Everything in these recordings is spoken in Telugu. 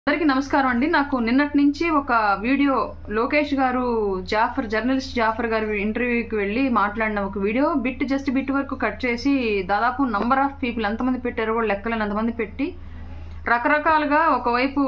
అందరికీ నమస్కారం అండి నాకు నిన్నటి నుంచి ఒక వీడియో లోకేష్ గారు జాఫర్ జర్నలిస్ట్ జాఫర్ గారి ఇంటర్వ్యూకి వెళ్ళి మాట్లాడిన ఒక వీడియో బిట్ జస్ట్ బిట్ వరకు కట్ చేసి దాదాపు నంబర్ ఆఫ్ పీపుల్ ఎంతమంది పెట్టారో కూడా లెక్కలేని అంతమంది పెట్టి రకరకాలుగా ఒకవైపు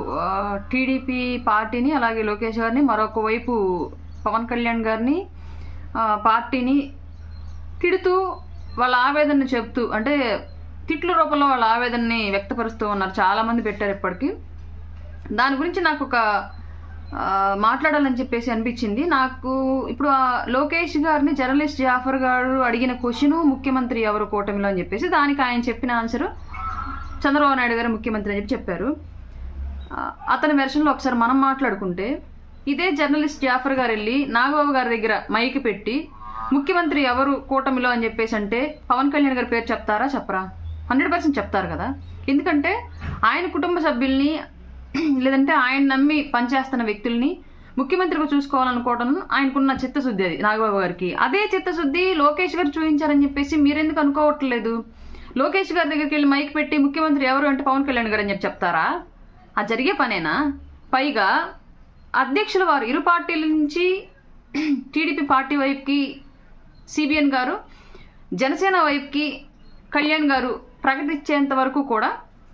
టీడీపీ పార్టీని అలాగే లోకేష్ గారిని మరొక వైపు పవన్ కళ్యాణ్ గారిని ఆ, పార్టీని తిడుతూ వాళ్ళ ఆవేదనని చెప్తూ అంటే తిట్ల రూపంలో వాళ్ళ ఆవేదనని వ్యక్తపరుస్తూ ఉన్నారు చాలామంది పెట్టారు ఇప్పటికీ దాని గురించి నాకు ఒక ఆ, మాట్లాడాలని చెప్పేసి అనిపించింది నాకు ఇప్పుడు ఆ లోకేష్ గారిని జర్నలిస్ట్ జాఫర్ గారు అడిగిన క్వశ్చన్ ముఖ్యమంత్రి ఎవరు కూటమిలో అని చెప్పేసి దానికి ఆయన చెప్పిన ఆన్సర్ చంద్రబాబు నాయుడు గారు ముఖ్యమంత్రి అని చెప్పి చెప్పారు ఆ, అతని వెర్షన్లో ఒకసారి మనం మాట్లాడుకుంటే ఇదే జర్నలిస్ట్ జాఫర్ గారు వెళ్ళి నాగబాబు గారి దగ్గర మైక్ పెట్టి ముఖ్యమంత్రి ఎవరు కూటమిలో అని చెప్పేసి అంటే పవన్ కళ్యాణ్ గారి పేరు చెప్తారా చెప్పరా హండ్రెడ్ పర్సెంట్ చెప్తారు కదా ఎందుకంటే ఆయన కుటుంబ సభ్యుల్ని లేదంటే ఆయన నమ్మి పనిచేస్తున్న వ్యక్తుల్ని ముఖ్యమంత్రిగా చూసుకోవాలనుకోవడం ఆయనకున్న చిత్తశుద్ధి అది నాగబాబు గారికి అదే చిత్తశుద్ధి లోకేష్ గారు చూపించారని చెప్పేసి మీరెందుకు అనుకోవట్లేదు లోకేష్ గారి దగ్గరికి వెళ్ళి మైక్ పెట్టి ముఖ్యమంత్రి ఎవరు అంటే పవన్ కళ్యాణ్ గారు అని చెప్పి చెప్తారా అది జరిగే పనేనా పైగా అధ్యక్షుల వారు ఇరు పార్టీల నుంచి టీడీపీ పార్టీ వైపుకి సిబిఎన్ గారు జనసేన వైపుకి కళ్యాణ్ గారు ప్రకటించేంత వరకు కూడా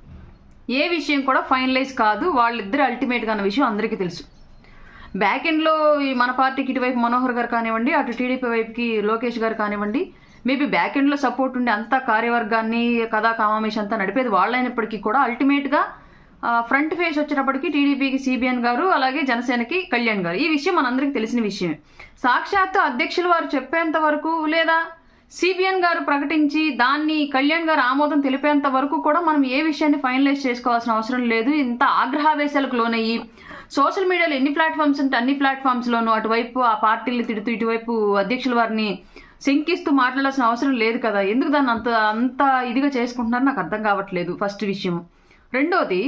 ఏ విషయం కూడా ఫైనలైజ్ కాదు వాళ్ళిద్దరు అల్టిమేట్గా అన్న విషయం అందరికీ తెలుసు బ్యాక్ ఎండ్లో ఈ మన పార్టీకి ఇటువైపు మనోహర్ గారు కానివ్వండి అటు టీడీపీ వైపుకి లోకేష్ గారు కానివ్వండి మేబీ బ్యాక్ ఎండ్లో సపోర్ట్ ఉండి అంతా కార్యవర్గాన్ని కథా కామామేష్ అంతా నడిపేది వాళ్ళైనప్పటికీ కూడా అల్టిమేట్గా ఫ్రంట్ ఫేస్ వచ్చేటప్పటికి టీడీపీకి సిబిఎన్ గారు అలాగే జనసేనకి కళ్యాణ్ గారు ఈ విషయం మనందరికీ తెలిసిన విషయమే సాక్షాత్తు అధ్యక్షుల వారు చెప్పేంత వరకు లేదా సిబిఎన్ గారు ప్రకటించి దాన్ని కళ్యాణ్ గారు ఆమోదం తెలిపేంత వరకు కూడా మనం ఏ విషయాన్ని ఫైనలైజ్ చేసుకోవాల్సిన అవసరం లేదు ఇంత ఆగ్రహావేశాలకు లోనయ్యి సోషల్ మీడియాలో ఎన్ని ప్లాట్ఫామ్స్ ఉంటే అన్ని ప్లాట్ఫామ్స్లోనూ అటువైపు ఆ పార్టీలు తిడుతూ ఇటువైపు అధ్యక్షుల వారిని శంకిస్తూ మాట్లాడాల్సిన అవసరం లేదు కదా ఎందుకు దాన్ని అంత అంత ఇదిగా చేసుకుంటున్నారో నాకు అర్థం కావట్లేదు ఫస్ట్ విషయం రెండోది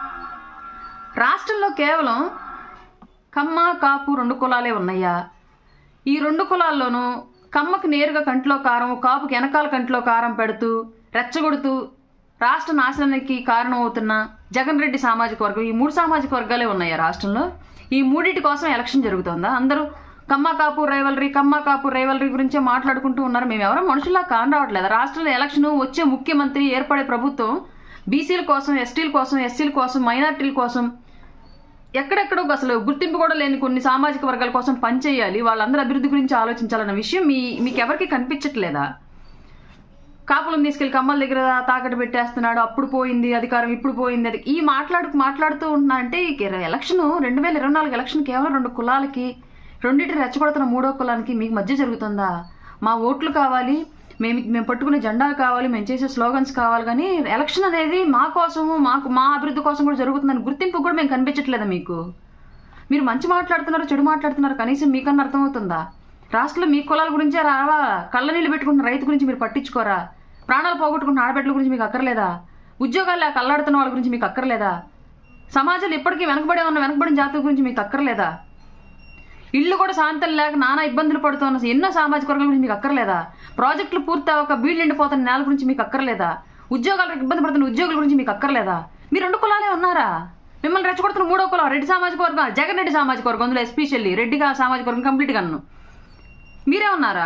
రాష్ట్రంలో కేవలం కమ్మ కాపు రెండు కులాలే ఉన్నాయా ఈ రెండు కులాల్లోనూ కమ్మకి నేరుగా కంట్లో కారం కాపుకి వెనకాల కంట్లో కారం పెడుతూ రెచ్చగొడుతూ రాష్ట్ర నాశనానికి కారణం అవుతున్న జగన్ రెడ్డి సామాజిక వర్గం ఈ మూడు సామాజిక వర్గాలే ఉన్నాయా రాష్ట్రంలో ఈ మూడింటి కోసం ఎలక్షన్ జరుగుతుందా అందరూ కమ్మ కాపు రైవలరీ కమ్మ కాపు రైవలరీ గురించే మాట్లాడుకుంటూ ఉన్నారు మేము ఎవరో మనుషుల్లా కాని రావట్లేదు రాష్ట్రంలో ఎలక్షన్ వచ్చే ముఖ్యమంత్రి ఏర్పడే ప్రభుత్వం బీసీల కోసం ఎస్టీల కోసం ఎస్సీల కోసం మైనార్టీల కోసం ఎక్కడెక్కడో అసలు గుర్తింపు కూడా లేని కొన్ని సామాజిక వర్గాల కోసం పనిచేయాలి వాళ్ళందరూ అభివృద్ధి గురించి ఆలోచించాలన్న విషయం మీ మీకు ఎవరికి కనిపించట్లేదా కాపులను తీసుకెళ్లి కమ్మల దగ్గర తాకట్టు పెట్టేస్తున్నాడు అప్పుడు పోయింది అధికారం ఇప్పుడు పోయింది అది ఈ మాట్లాడు మాట్లాడుతూ ఉంటున్నా అంటే ఎలక్షన్ రెండు వేల ఇరవై నాలుగు ఎలక్షన్ కేవలం రెండు కులాలకి రెండింటిని రెచ్చగొడుతున్న మూడో కులానికి మీకు మధ్య జరుగుతుందా మా ఓట్లు కావాలి మేము మేము పట్టుకునే జెండాలు కావాలి మేము చేసే స్లోగన్స్ కావాలి కానీ ఎలక్షన్ అనేది మా కోసము మాకు మా అభివృద్ధి కోసం కూడా జరుగుతుందని గుర్తింపు కూడా మేము కనిపించట్లేదా మీకు మీరు మంచి మాట్లాడుతున్నారు చెడు మాట్లాడుతున్నారు కనీసం మీకన్నా అర్థమవుతుందా రాష్ట్రంలో మీ కులాల గురించే రావా కళ్ళ నీళ్ళు పెట్టుకుంటున్న రైతు గురించి మీరు పట్టించుకోరా ప్రాణాలు పోగొట్టుకుంటున్న ఆడబిడ్డల గురించి మీకు అక్కర్లేదా ఉద్యోగాలు లేక కళ్ళాడుతున్న వాళ్ళ గురించి మీకు అక్కర్లేదా సమాజంలో ఇప్పటికీ వెనకబడి ఉన్న వెనకబడిన జాతుల గురించి మీకు అక్కర్లేదా ఇల్లు కూడా శాంతం లేక నానా ఇబ్బందులు పడుతున్న ఎన్నో సామాజిక వర్గాల గురించి మీకు అక్కర్లేదా ప్రాజెక్టులు పూర్తి అవ్వక బీళ్ళు ఎండిపోతున్న నేల గురించి మీకు అక్కర్లేదా ఉద్యోగాలకు ఇబ్బంది పడుతున్న ఉద్యోగుల గురించి మీకు అక్కర్లేదా మీరు రెండు కులాలే ఉన్నారా మిమ్మల్ని రెచ్చగొడుతున్న మూడో కులం రెడ్డి సామాజిక వర్గం జగన్ రెడ్డి సామాజిక వర్గం అందులో ఎస్పెషల్లీ రెడ్డిగా సామాజిక వర్గం కంప్లీట్గా అన్ను మీరే ఉన్నారా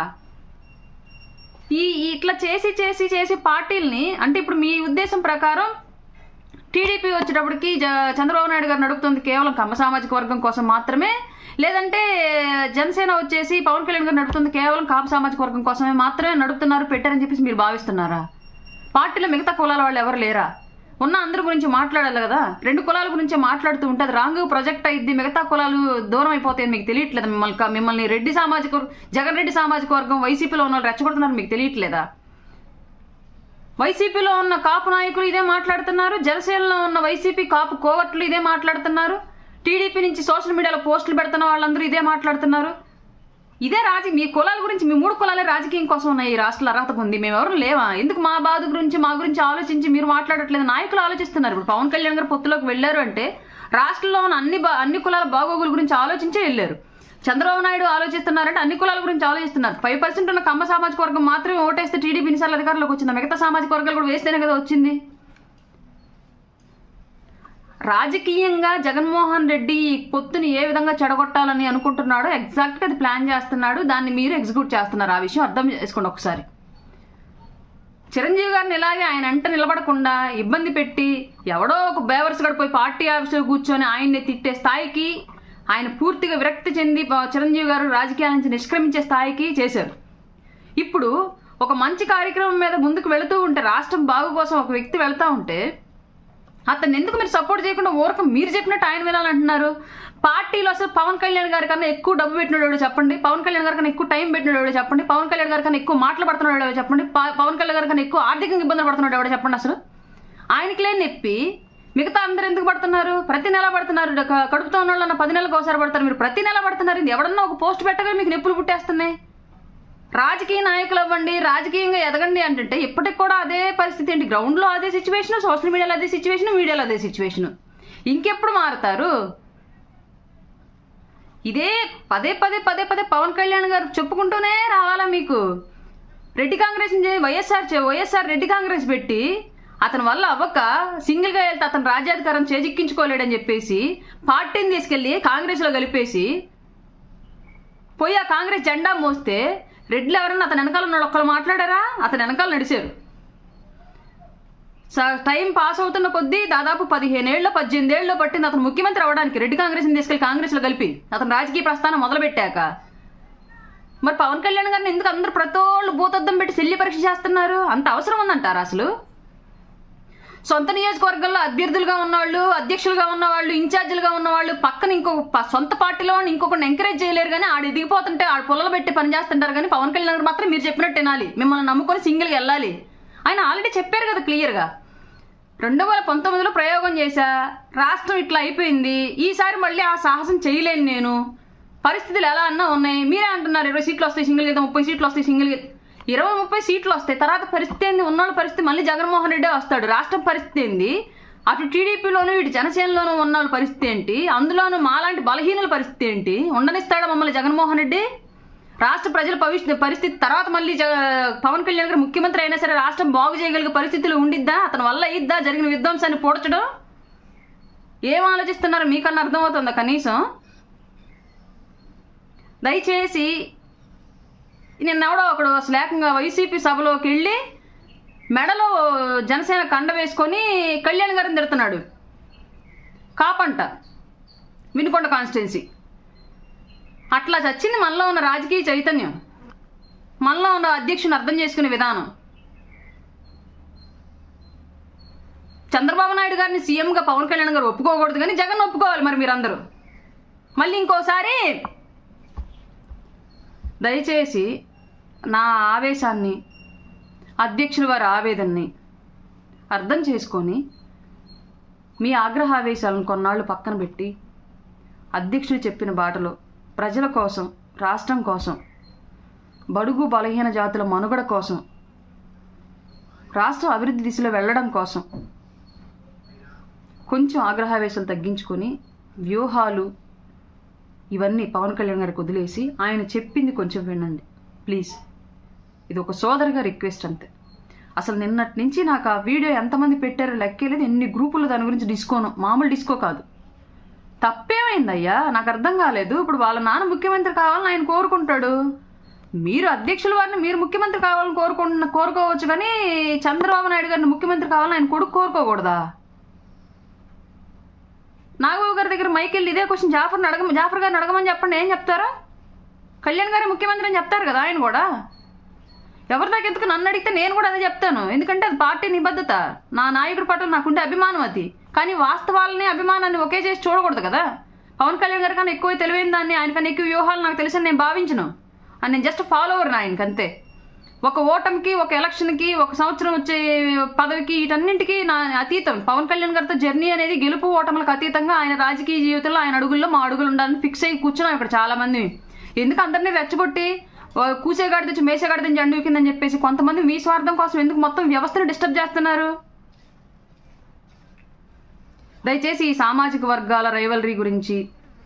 ఈ ఈ ఇట్లా చేసి చేసి చేసి పార్టీల్ని అంటే ఇప్పుడు మీ ఉద్దేశం ప్రకారం టీడీపీ వచ్చేటప్పటికి జ చంద్రబాబు నాయుడు గారు నడుపుతుంది కేవలం కమ్మ సామాజిక వర్గం కోసం మాత్రమే లేదంటే జనసేన వచ్చేసి పవన్ కళ్యాణ్ గారు నడుపుతుంది కేవలం కాపు సామాజిక వర్గం కోసమే మాత్రమే నడుపుతున్నారు పెట్టారని చెప్పేసి మీరు భావిస్తున్నారా పార్టీలో మిగతా కులాల వాళ్ళు ఎవరు లేరా ఉన్న అందరి గురించి మాట్లాడాలి కదా రెండు కులాల గురించి మాట్లాడుతూ ఉంటే అది రాంగ్ ప్రొజెక్ట్ అయింది మిగతా కులాలు దూరం అయిపోతాయి మీకు తెలియట్లేదు మిమ్మల్ని మిమ్మల్ని రెడ్డి సామాజిక వర్గం జగన్ రెడ్డి సామాజిక వర్గం వైసీపీలో ఉన్న వాళ్ళు రెచ్చగొడుతున్నారు మీకు తెలియట్లేదా వైసీపీలో ఉన్న కాపు నాయకులు ఇదే మాట్లాడుతున్నారు జనసేనలో ఉన్న వైసీపీ కాపు కోవట్లు ఇదే మాట్లాడుతున్నారు టీడీపీ నుంచి సోషల్ మీడియాలో పోస్టులు పెడుతున్న వాళ్ళందరూ ఇదే మాట్లాడుతున్నారు ఇదే రాజీ మీ కులాల గురించి మీ మూడు కులాలే రాజకీయం కోసం ఉన్నాయి ఈ రాష్ట్రాల అర్హత ఉంది మేము ఎవరు లేవా ఎందుకు మా బాధ గురించి మా గురించి ఆలోచించి మీరు మాట్లాడట్లేదు నాయకులు ఆలోచిస్తున్నారు ఇప్పుడు పవన్ కళ్యాణ్ గారు పొత్తులోకి వెళ్ళారు అంటే రాష్ట్రంలో ఉన్న అన్ని బా- అన్ని కులాల బాగోగుల గురించి ఆలోచించే వెళ్ళారు చంద్రబాబు నాయుడు ఆలోచిస్తున్నారంటే అన్ని కులాల గురించి ఆలోచిస్తున్నారు ఫైవ్ పర్సెంట్ ఉన్న కమ్మ సామాజిక వర్గం మాత్రమే ఓటేస్తే టీడీపీ ఎన్నిసార్లు అధికారంలోకి వచ్చింది మిగతా సామాజిక వర్గాలు కూడా వేస్తేనే కదా వచ్చింది రాజకీయంగా జగన్మోహన్ రెడ్డి ఈ పొత్తుని ఏ విధంగా చెడగొట్టాలని అనుకుంటున్నాడో ఎగ్జాక్ట్గా అది ప్లాన్ చేస్తున్నాడు దాన్ని మీరు ఎగ్జిక్యూట్ చేస్తున్నారు ఆ విషయం అర్థం చేసుకోండి ఒకసారి చిరంజీవి గారిని ఇలాగే ఆయన అంట నిలబడకుండా ఇబ్బంది పెట్టి ఎవడో ఒక బేవర్స్ గడ పోయి పార్టీ ఆఫీసులో కూర్చొని ఆయన్ని తిట్టే స్థాయికి ఆయన పూర్తిగా విరక్తి చెంది ప- చిరంజీవి గారు రాజకీయాల నుంచి నిష్క్రమించే స్థాయికి చేశారు ఇప్పుడు ఒక మంచి కార్యక్రమం మీద ముందుకు వెళుతూ ఉంటే రాష్ట్రం బాగు కోసం ఒక వ్యక్తి వెళ్తా ఉంటే అతన్ని ఎందుకు మీరు సపోర్ట్ చేయకుండా ఊరక మీరు చెప్పినట్టు ఆయన వినాలంటున్నారు పార్టీలో అసలు పవన్ కళ్యాణ్ గారి కన్నా ఎక్కువ డబ్బు పెట్టినాడు చెప్పండి పవన్ కళ్యాణ్ గారి కన్నా ఎక్కువ టైం పెట్టినాడు చెప్పండి పవన్ కళ్యాణ్ గారి కన్నా ఎక్కువ మాటలు పడుతున్నాడు ఎవడో చెప్పండి ప- పవన్ కళ్యాణ్ గారి కన్నా ఎక్కువ ఆర్థికంగా ఇబ్బందులు పడుతున్నాడు ఎవడో చెప్పండి అసలు ఆయనకి లేని నొప్పి మిగతా అందరూ ఎందుకు పడుతున్నారు ప్రతి నెల పడుతున్నారు క- కడుపుతో ఉన్న వాళ్ళన్న పది నెలలకు ఒకసారి పడతారు మీరు ప్రతి నెల పడుతున్నారు ఇది ఎవడన్నా ఒక పోస్ట్ పెట్టగా మీకు నొప్పులు పుట్టేస్తున్నాయి రాజకీయ నాయకులు అవ్వండి రాజకీయంగా ఎదగండి అంటే ఇప్పటికి కూడా అదే పరిస్థితి ఏంటి గ్రౌండ్లో అదే సిచ్యువేషన్ సోషల్ మీడియాలో అదే సిచ్యువేషన్ మీడియాలో అదే సిచ్యువేషన్ ఇంకెప్పుడు మారుతారు ఇదే పదే పదే పదే పదే పవన్ కళ్యాణ్ గారు చెప్పుకుంటూనే రావాలా మీకు రెడ్డి కాంగ్రెస్ వైఎస్ఆర్ చే- వైఎస్ఆర్ రెడ్డి కాంగ్రెస్ పెట్టి అతని వల్ల అవ్వక సింగిల్గా వెళ్తే అతను రాజ్యాధికారం చేజిక్కించుకోలేడని చెప్పేసి పార్టీని తీసుకెళ్లి కాంగ్రెస్లో కలిపేసి పోయి ఆ కాంగ్రెస్ జెండా మోస్తే రెడ్లు ఎవరన్నా అతని వెనకాల ఉన్న ఒక్కరు మాట్లాడారా అతని వెనకాల నడిచారు స- టైం పాస్ అవుతున్న కొద్దీ దాదాపు పదిహేనేళ్ళు పద్దెనిమిదేళ్ళు పట్టింది అతను ముఖ్యమంత్రి అవ్వడానికి రెడ్డి కాంగ్రెస్ని తీసుకెళ్లి కాంగ్రెస్లో కలిపి అతను రాజకీయ ప్రస్థానం మొదలుపెట్టాక మరి పవన్ కళ్యాణ్ గారిని ఎందుకు అందరూ ప్రతోళ్ళు భూతద్దం పెట్టి శల్య పరీక్ష చేస్తున్నారు అంత అవసరం ఉందంటారా అసలు సొంత నియోజకవర్గంలో అభ్యర్థులుగా ఉన్నవాళ్ళు అధ్యక్షులుగా ఉన్నవాళ్ళు ఇన్ఛార్జీలుగా ఉన్నవాళ్ళు పక్కన ఇంకో ప- సొంత పార్టీలో వాడిని ఇంకొకరిని ఎంకరేజ్ చేయలేరు కానీ ఆడు ఎదిగిపోతుంటే ఆడు పొలలు పెట్టి పని చేస్తుంటారు కానీ పవన్ కళ్యాణ్ గారు మాత్రం మీరు చెప్పినట్టు వినాలి మిమ్మల్ని నమ్ముకొని సింగిల్గా వెళ్ళాలి ఆయన ఆల్రెడీ చెప్పారు కదా క్లియర్గా రెండు వేల పంతొమ్మిదిలో ప్రయోగం చేశా రాష్ట్రం ఇట్లా అయిపోయింది ఈసారి మళ్ళీ ఆ సాహసం చేయలేను నేను పరిస్థితులు ఎలా అన్నా ఉన్నాయి మీరే అంటున్నారు ఇరవై సీట్లు వస్తాయి సింగిల్ గీతం ముప్పై సీట్లు వస్తాయి సింగిల్ గీతం ఇరవై ముప్పై సీట్లు వస్తాయి తర్వాత పరిస్థితి ఏంది ఉన్నోళ్ళ పరిస్థితి మళ్ళీ జగన్మోహన్ రెడ్డి వస్తాడు రాష్ట్రం పరిస్థితి ఏంది అటు టీడీపీలోను ఇటు జనసేనలోను ఉన్న వాళ్ళ పరిస్థితి ఏంటి అందులోనూ మాలాంటి బలహీనుల పరిస్థితి ఏంటి ఉండనిస్తాడా మమ్మల్ని జగన్మోహన్ రెడ్డి రాష్ట్ర ప్రజల భవిష్యత్ పరిస్థితి తర్వాత మళ్ళీ జ- పవన్ కళ్యాణ్ గారు ముఖ్యమంత్రి అయినా సరే రాష్ట్రం బాగు చేయగలిగే పరిస్థితులు ఉండిద్దా అతని వల్ల ఇద్దా జరిగిన విధ్వంసాన్ని పోడ్చడం ఏం ఆలోచిస్తున్నారో మీకన్నా అర్థమవుతుందా కనీసం దయచేసి నిన్నెవడో ఒకడు అసలు ఏకంగా వైసీపీ సభలోకి వెళ్ళి మెడలో జనసేన కండ వేసుకొని కళ్యాణ్ గారిని తిడుతున్నాడు కాపంట వినుకొండ కాన్స్టిట్యున్సీ అట్లా చచ్చింది మనలో ఉన్న రాజకీయ చైతన్యం మనలో ఉన్న అధ్యక్షుని అర్థం చేసుకునే విధానం చంద్రబాబు నాయుడు గారిని సీఎంగా పవన్ కళ్యాణ్ గారు ఒప్పుకోకూడదు కానీ జగన్ ఒప్పుకోవాలి మరి మీరందరూ మళ్ళీ ఇంకోసారి దయచేసి నా ఆవేశాన్ని అధ్యక్షుల వారి ఆవేదనని అర్థం చేసుకొని మీ ఆగ్రహావేశాలను కొన్నాళ్ళు పక్కన పెట్టి అధ్యక్షుడు చెప్పిన బాటలో ప్రజల కోసం రాష్ట్రం కోసం బడుగు బలహీన జాతుల మనుగడ కోసం రాష్ట్రం అభివృద్ధి దిశలో వెళ్ళడం కోసం కొంచెం ఆగ్రహావేశాలు తగ్గించుకొని వ్యూహాలు ఇవన్నీ పవన్ కళ్యాణ్ గారికి వదిలేసి ఆయన చెప్పింది కొంచెం వినండి ప్లీజ్ ఇది ఒక సోదరిగా రిక్వెస్ట్ అంతే అసలు నిన్నటి నుంచి నాకు ఆ వీడియో ఎంతమంది పెట్టారో లెక్కేలేదు ఎన్ని గ్రూపులు దాని గురించి డిస్కోను మామూలు డిస్కో కాదు తప్పేమైందయ్యా నాకు అర్థం కాలేదు ఇప్పుడు వాళ్ళ నాన్న ముఖ్యమంత్రి కావాలని ఆయన కోరుకుంటాడు మీరు అధ్యక్షుల వారిని మీరు ముఖ్యమంత్రి కావాలని కోరుకుంటున్న కోరుకోవచ్చు కానీ చంద్రబాబు నాయుడు గారిని ముఖ్యమంత్రి కావాలని ఆయన కొడుకు కోరుకోకూడదా నాగబాబు గారి దగ్గర మైక్ వెళ్ళి ఇదే క్వశ్చన్ జాఫర్ని అడగ జాఫర్ గారిని అడగమని చెప్పండి ఏం చెప్తారా కళ్యాణ్ గారే ముఖ్యమంత్రి అని చెప్తారు కదా ఆయన కూడా ఎవరి దాకా ఎందుకు నన్ను అడిగితే నేను కూడా అదే చెప్తాను ఎందుకంటే అది పార్టీ నిబద్ధత నా నాయకుడి పట్ల నాకుండే అభిమానం అది కానీ వాస్తవాలని అభిమానాన్ని ఒకే చేసి చూడకూడదు కదా పవన్ కళ్యాణ్ గారి కన్నా ఎక్కువ తెలివైన దాన్ని ఆయన కన్నా ఎక్కువ వ్యూహాలు నాకు తెలుసని నేను భావించను అని నేను జస్ట్ ఫాలోవర్ ఆయనకి అంతే ఒక ఓటమికి ఒక ఎలక్షన్కి ఒక సంవత్సరం వచ్చే పదవికి వీటన్నింటికి నా అతీతం పవన్ కళ్యాణ్ గారితో జర్నీ అనేది గెలుపు ఓటములకు అతీతంగా ఆయన రాజకీయ జీవితంలో ఆయన అడుగుల్లో మా అడుగులు ఉండాలని ఫిక్స్ అయ్యి కూర్చున్నాం ఇక్కడ చాలా మంది ఎందుకు అందరినీ రెచ్చగొట్టి ఓ కూసేగాడి తెచ్చి మేసేగాడి తెచ్చి జెండు కిందని చెప్పేసి కొంతమంది మీ స్వార్థం కోసం ఎందుకు మొత్తం వ్యవస్థను డిస్టర్బ్ చేస్తున్నారు దయచేసి ఈ సామాజిక వర్గాల రైవలరీ గురించి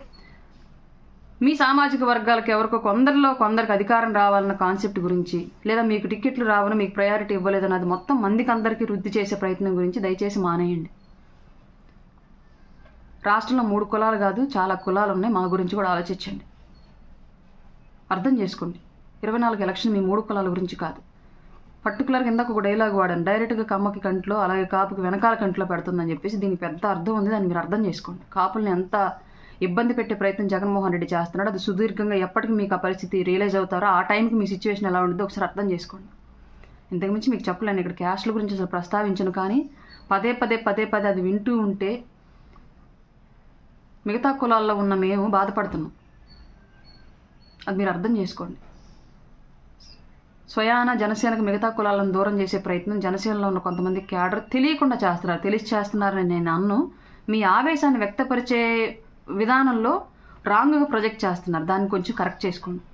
మీ సామాజిక వర్గాలకు ఎవరికో కొందరిలో కొందరికి అధికారం రావాలన్న కాన్సెప్ట్ గురించి లేదా మీకు టికెట్లు రావని మీకు ప్రయారిటీ ఇవ్వలేదని అది మొత్తం మందికి అందరికీ వృద్ధి చేసే ప్రయత్నం గురించి దయచేసి మానేయండి రాష్ట్రంలో మూడు కులాలు కాదు చాలా కులాలు ఉన్నాయి మా గురించి కూడా ఆలోచించండి అర్థం చేసుకోండి ఇరవై నాలుగు ఎలక్షన్ మీ మూడు కులాల గురించి కాదు పర్టికులర్గా ఇందాక ఒక డైలాగ్ వాడాను డైరెక్ట్గా కమ్మకి కంట్లో అలాగే కాపుకి వెనకాల కంట్లో పెడుతుందని చెప్పేసి దీనికి పెద్ద అర్థం ఉంది దాన్ని మీరు అర్థం చేసుకోండి కాపుల్ని ఎంత ఇబ్బంది పెట్టే ప్రయత్నం జగన్మోహన్ రెడ్డి చేస్తున్నాడు అది సుదీర్ఘంగా ఎప్పటికి మీకు ఆ పరిస్థితి రియలైజ్ అవుతారో ఆ టైంకి మీ సిచ్యువేషన్ ఎలా ఉంటుందో ఒకసారి అర్థం చేసుకోండి ఇంతకుమించి మీకు చెప్పలేను ఇక్కడ క్యాస్ట్ల గురించి అసలు ప్రస్తావించను కానీ పదే పదే పదే పదే అది వింటూ ఉంటే మిగతా కులాల్లో ఉన్న మేము బాధపడుతున్నాం అది మీరు అర్థం చేసుకోండి స్వయాన జనసేనకు మిగతా కులాలను దూరం చేసే ప్రయత్నం జనసేనలో ఉన్న కొంతమంది క్యాడర్ తెలియకుండా చేస్తున్నారు తెలిసి చేస్తున్నారని నేను అన్ను మీ ఆవేశాన్ని వ్యక్తపరిచే విధానంలో రాంగ్గా ప్రొజెక్ట్ చేస్తున్నారు దాన్ని కొంచెం కరెక్ట్ చేసుకోండి